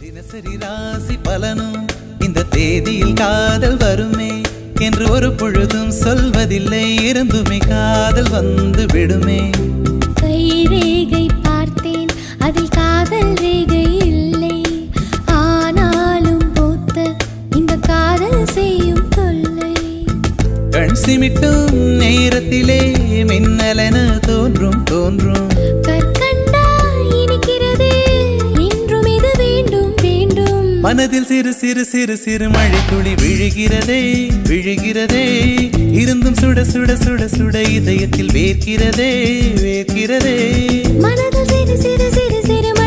தினசரி ராசி பலனும் இந்த தேதியில் காதல் வருமே என்று ஒரு பொழுதும் சொல்வதில்லை இருந்துமே காதல் வந்து விடுமே கை ரேகை பார்த்தேன் அதில் காதல் ரேகை இல்லை ஆனாலும் போத்த இந்த காதல் செய்யும் தொல்லை கண் சிமிட்டும் நேரத்திலே மின்னலென தோன்றும் தோன்றும் கற்கண்டா இனிக்கிறதே என்றும் இது வேண்டும் வேண்டும் மனதில் சிறு சிறு சிறு சிறு மழை துளி விழுகிறதே விழுகிறதே இருந்தும் சுட சுட சுட சுட இதயத்தில் வேர்க்கிறதே வேர்க்கிறதே மனதில் சிறு சிறு சிறு சிறு